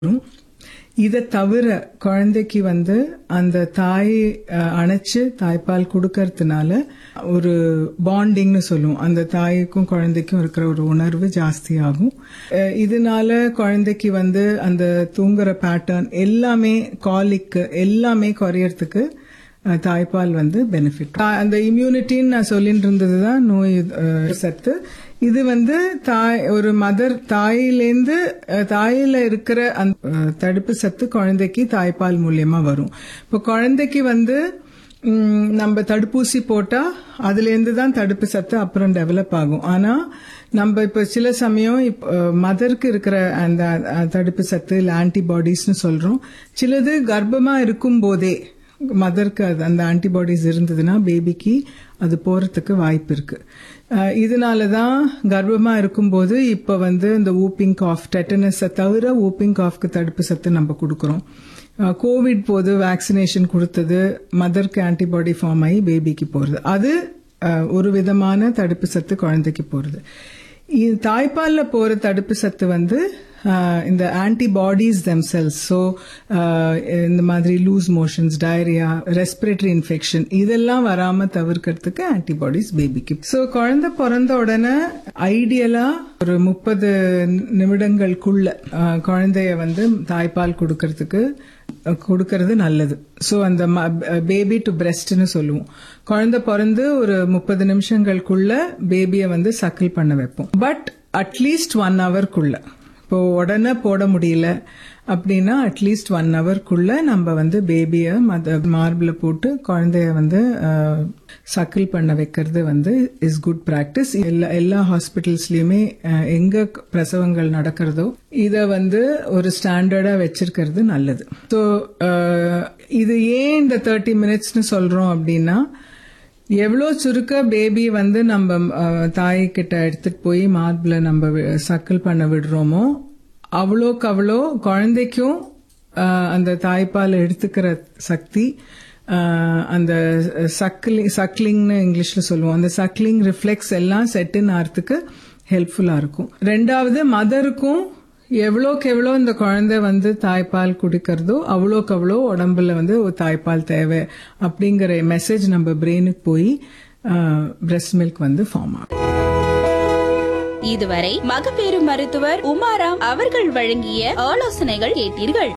வரும் இதை தவிர குழந்தைக்கு வந்து அந்த தாய் அஹ், அணைச்சு தாய்ப்பால் கொடுக்கறதுனால ஒரு பாண்டிங்னு சொல்லுவோம் அந்த தாய்க்கும் குழந்தைக்கும் இருக்கிற ஒரு உணர்வு ஜாஸ்தியாகும் அஹ், இதனால குழந்தைக்கு வந்து அந்த தூங்குற பேட்டர்ன் எல்லாமே காலிக்கு எல்லாமே குறையறதுக்கு அஹ், தாய்ப்பால் வந்து பெனிஃபிட் அந்த இம்யூனிட்டின்னு நான் சொல்லிட்டு இருந்தது தான் நோய் அஹ், சத்து இது வந்து தாய் ஒரு மதர் தாயிலேருந்து அஹ், தாயில இருக்கிற அந்த அஹ், தடுப்பு சத்து குழந்தைக்கு தாய்ப்பால் மூலியமா வரும் இப்போ குழந்தைக்கு வந்து ம், நம்ம தடுப்பூசி போட்டா அதுலேருந்து தான் தடுப்பு சத்து அப்புறம் டெவலப் ஆகும் ஆனா நம்ம இப்ப சில சமயம் இப்ப மதருக்கு இருக்கிற அந்த அஹ், தடுப்பு சத்து இல்லை ஆன்டிபாடிஸ்னு சொல்றோம் சிலது கர்ப்பமா இருக்கும் போதே மதருக்கு அது அந்த ஆன்டிபாடிஸ் இருந்ததுன்னா பேபிக்கு அது போறதுக்கு வாய்ப்பு இருக்கு அஹ் இதனால தான் கர்ப்பமா இருக்கும்போது இப்ப வந்து இந்த ஊப்பிங் காஃப் டெட்டனஸை தவிர ஊப்பிங் காஃப்க்கு தடுப்பு சத்து நம்ம கொடுக்குறோம் அஹ் கோவிட் போது வேக்சினேஷன் கொடுத்தது மதருக்கு ஆன்டிபாடி ஃபார்ம் ஆகி பேபிக்கு போறது அது அஹ், ஒரு விதமான தடுப்பு சத்து குழந்தைக்கு போறது இது தாய்ப்பால்ல போற தடுப்பு சத்து வந்து ஆஹ், இந்த ஆன்டிபாடிஸ் தெம்செல்ஸ் ஸோ இந்த மாதிரி loose motions diarrhoea respiratory infection இதெல்லாம் வராம தவிர்க்கிறதுக்கு ஆன்டிபாடிஸ் பேபிக்கு ஸோ குழந்தை பிறந்த உடனே ஐடியலா ஒரு முப்பது நிமிடங்களுக்குள்ள ஆஹ், குழந்தைய வந்து தாய்ப்பால் கொடுக்கறதுக்கு அஹ், கொடுக்கறது நல்லது ஸோ அந்த பேபி டு பிரஸ்ட்னு சொல்லுவோம் குழந்தை பிறந்து ஒரு முப்பது நிமிஷங்களுக்குள்ள பேபியை வந்து சக்கிள் பண்ண வைப்போம் பட் அட்லீஸ்ட் ஒன் ஹவர்க்குள்ள இப்போ உடனே போட முடியல அப்படின்னா அட்லீஸ்ட் ஒன் ஹவர்க்குள்ள நம்ம வந்து பேபியை மத மார்பில் போட்டு குழந்தைய வந்து சக்கிள் பண்ண வைக்கிறது வந்து இஸ் குட் ப்ராக்டிஸ் எல்லா எல்லா ஹாஸ்பிட்டல்ஸ்லயுமே அஹ், எங்க பிரசவங்கள் நடக்கிறதோ இதை வந்து ஒரு ஸ்டாண்டர்டா வச்சிருக்கிறது நல்லது ஸோ இது ஏன் இந்த தேர்ட்டி மினிட்ஸ்னு சொல்றோம் அப்படின்னா எவ்வளோ சுருக்க பேபி வந்து நம்ம அஹ், தாய் கிட்ட எடுத்துட்டு போய் மார்பில் நம்ம சக்கிள் பண்ண விடுறோமோ அவ்வளோக்கு அவ்வளோ குழந்தைக்கும் அஹ், அந்த தாய்ப்பால் எடுத்துக்கிற சக்தி அஹ், அந்த சக்கிலிங் சக்லிங்னு இங்கிலீஷ்ல சொல்லுவோம் அந்த சக்லிங் ரிஃப்ளெக்ஸ் எல்லாம் செட்டின் ஆகிறதுக்கு ஹெல்ப்ஃபுல்லா இருக்கும் ரெண்டாவது மதருக்கும் எவ்வளோக்கு எவ்வளோ இந்த குழந்தை வந்து தாய்ப்பால் குடிக்கிறதோ அவ்வளோக்கு அவ்வளோ உடம்புல வந்து ஒரு தாய்ப்பால் தேவை அப்படிங்கிற மெசேஜ் நம்ம பிரெயினுக்கு போய் பிரஸ்ட் மில்க் வந்து ஃபார்ம் ஆகும் இதுவரை மகப்பேறு மருத்துவர் உமாராம் அவர்கள் வழங்கிய ஆலோசனைகள் கேட்டீர்கள்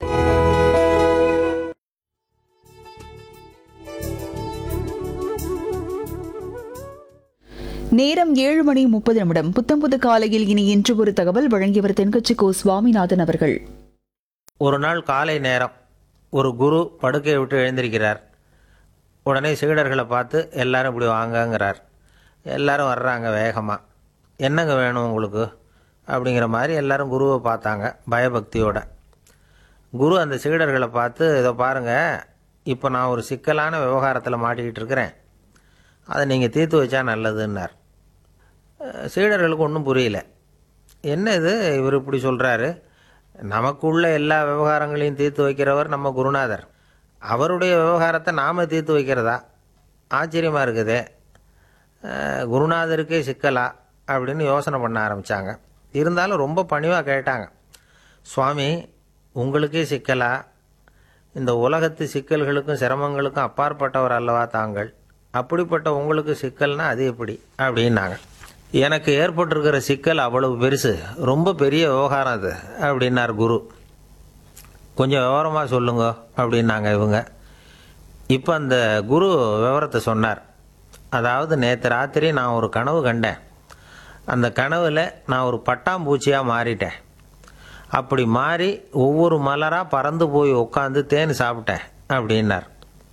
நேரம் ஏழு மணி முப்பது நிமிடம் புத்தம்புது காலையில் இனி இன்று ஒரு தகவல் வழங்கியவர் தென்கட்சி கோ சுவாமிநாதன் அவர்கள் ஒரு நாள் காலை நேரம் ஒரு குரு படுக்கையை விட்டு எழுந்திருக்கிறார் உடனே சீடர்களை பார்த்து எல்லாரும் இப்படி வாங்கங்கிறார் எல்லாரும் வர்றாங்க வேகமாக என்னங்க வேணும் உங்களுக்கு அப்படிங்கிற மாதிரி எல்லாரும் குருவை பார்த்தாங்க பயபக்தியோட குரு அந்த சீடர்களை பார்த்து இதை பாருங்கள் இப்போ நான் ஒரு சிக்கலான விவகாரத்தில் மாட்டிக்கிட்டு இருக்கிறேன் அதை நீங்கள் தீர்த்து வச்சா நல்லதுன்னார் அஹ் சீடர்களுக்கு ஒன்றும் புரியல என்ன இது இவர் இப்படி சொல்கிறாரு நமக்குள்ள எல்லா விவகாரங்களையும் தீர்த்து வைக்கிறவர் நம்ம குருநாதர் அவருடைய விவகாரத்தை நாம் தீர்த்து வைக்கிறதா ஆச்சரியமாக இருக்குதே அஹ் குருநாதருக்கே சிக்கலா அப்படின்னு யோசனை பண்ண ஆரம்பித்தாங்க இருந்தாலும் ரொம்ப பணிவாக கேட்டாங்க சுவாமி உங்களுக்கே சிக்கலா இந்த உலகத்து சிக்கல்களுக்கும் சிரமங்களுக்கும் அப்பாற்பட்டவர் அல்லவா தாங்கள் அப்படிப்பட்ட உங்களுக்கு சிக்கல்னா அது எப்படி அப்படின்னாங்க எனக்கு ஏற்பட்டிருக்கிற சிக்கல் அவ்வளவு பெருசு ரொம்ப பெரிய விவகாரம் அது அப்படின்னார் குரு கொஞ்சம் விவரமாக சொல்லுங்க அப்படின்னாங்க இவங்க இப்போ அந்த குரு விவரத்தை சொன்னார் அதாவது நேற்று ராத்திரி நான் ஒரு கனவு கண்டேன் அந்த கனவில் நான் ஒரு பட்டாம்பூச்சியாக மாறிட்டேன் அப்படி மாறி ஒவ்வொரு மலராக பறந்து போய் உட்காந்து தேன் சாப்பிட்டேன் அப்படின்னார்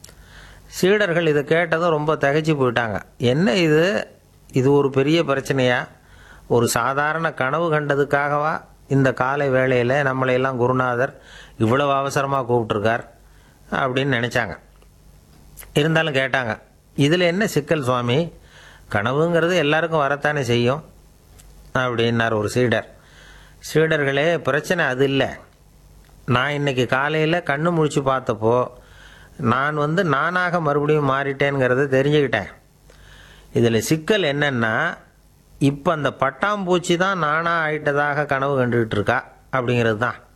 சீடர்கள் இதை கேட்டதும் ரொம்ப திகைச்சு போயிட்டாங்க என்ன இது இது ஒரு பெரிய பிரச்சனையா ஒரு சாதாரண கனவு கண்டதுக்காகவா இந்த காலை வேளையில் நம்மளையெல்லாம் குருநாதர் இவ்வளவு அவசரமாக கூப்பிட்டுருக்கார் அப்படின்னு நினச்சாங்க இருந்தாலும் கேட்டாங்க இதில் என்ன சிக்கல் சுவாமி கனவுங்கிறது எல்லாருக்கும் வரத்தானே செய்யும் அப்படின்னார் ஒரு சீடர் சீடர்களே பிரச்சனை அது இல்லை நான் இன்னைக்கு காலையில் கண்ணு முழிச்சு பார்த்தப்போ நான் வந்து நானாக மறுபடியும் மாறிட்டேங்கிறத தெரிஞ்சுக்கிட்டேன் இதில் சிக்கல் என்னன்னா இப்போ அந்த பட்டாம்பூச்சி தான் நானாக ஆயிட்டதாக கனவு கண்டுகிட்டு இருக்கா அப்படிங்கிறது தான்